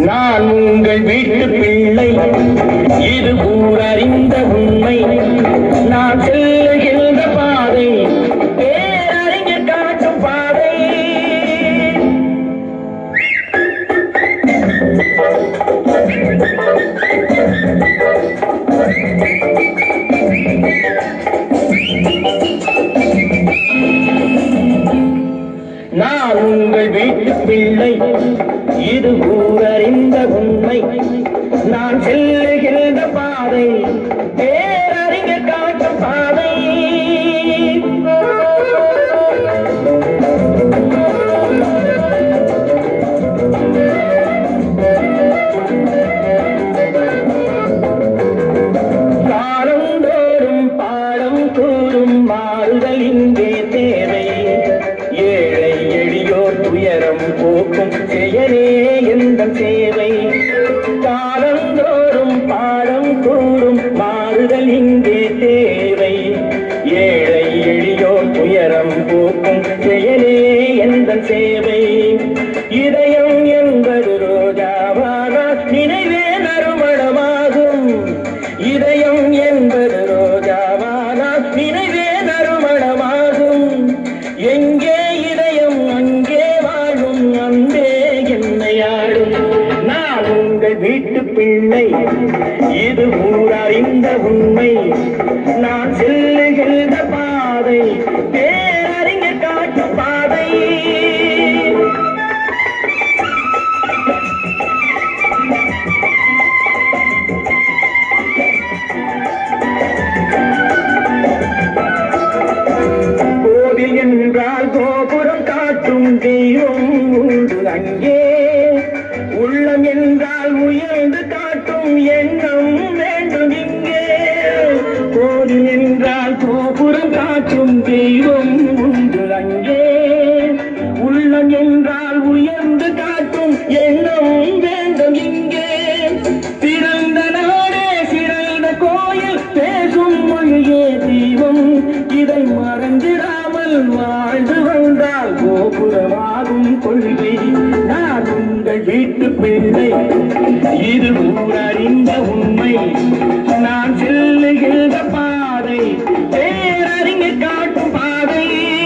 நான் உங்கள் வீட்டு பிள்ளை இது ஊரறிந்த உண்மை நான் செல்லுகின்ற பாதை பேரறிஞர் காட்டும் பாதை நான் உங்கள் வீட்டு பிள்ளை இது ஊரறிந்த உண்மை நான் செல்லுகின்ற பாதை பேரறிஞர் காட்டும் பாதை காலந்தோறும் பாடம் கூறும் மாறுதல் இங்கே தேவை ஏழை எளியோர் துயரம் போக்கும் செயலே எந்த சேவை காலந்தோறும் பாடம் கூறும் மாறுதல் இங்கே தேவை ஏழை எளியோர் துயரம் போக்கும் செயலே எந்த சேவை இதயம் என்பது ரோஜாவானா நினைவே நறுமணமாகும் இதயம் என்பது ரோஜாவானா நினைவே நறுமணமாகும் எங்கே இதயம் அங்கே வாழும் அன்பே என்னையாடும் நான் உங்கள் வீட்டு பிள்ளை இது ஊரறிந்த உண்மை நான் செல்லுகின்ற பாதை பேரறிஞர் காட்டும் பாதை கோவில் என்றால் கோபுரம் காட்டும் தெய்வம் உண்டு அங்கே உள்ளம் என்றால் உயர்ந்து காட்டும் எண்ணம் வேண்டும் இங்கே கோவில் என்றால் கோபுரம் காட்டும் தெய்வம் உண்டு அங்கே உள்ளம் என்றால் உயர்ந்து காட்டும் எண்ணம் வேண்டும் இங்கே பிறந்த நாடே சிறந்த கோயில் பேசும் மொழியே தீபம் இதை மறந்திடாமல் வாழ்ந்து வந்தால் கோபுரமாகும் கொள்கை நான் உங்கள் வீட்டு பிள்ளை இது ஊரறிந்த உண்மை நான் செல்லுகின்ற பாதை பேரறிஞர் காட்டும் பாதை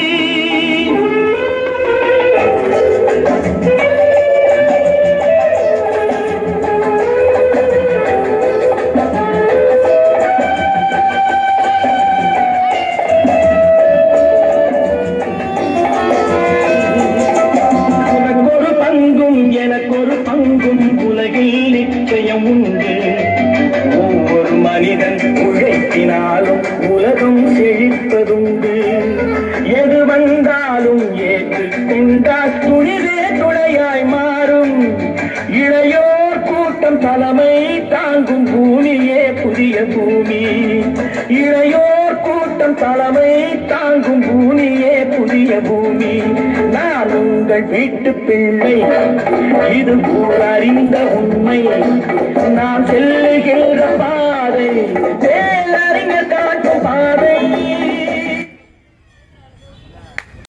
உனக்கொரு பங்கும் எனக்கொரு பங்கும் உலகில் நிச்சயம் உண்டு ஒவ்வொரு மனிதன் உழைப்பினாலும் உலகம் செழிப்பதுண்டு எது வந்தாலும் ஏற்றுக்கொண்டால் துணிவே துணையாய் மாறும் இளையோர் கூட்டம் தலைமை தாங்கும் பூமியே புதிய பூமி இளையோர் கூட்டம் தலைமை தாங்கும் பூமியே புதிய பூமி நான் உங்கள் வீட்டு பிள்ளை இது கூறறிந்த உண்மை நான் செல்லுகின்ற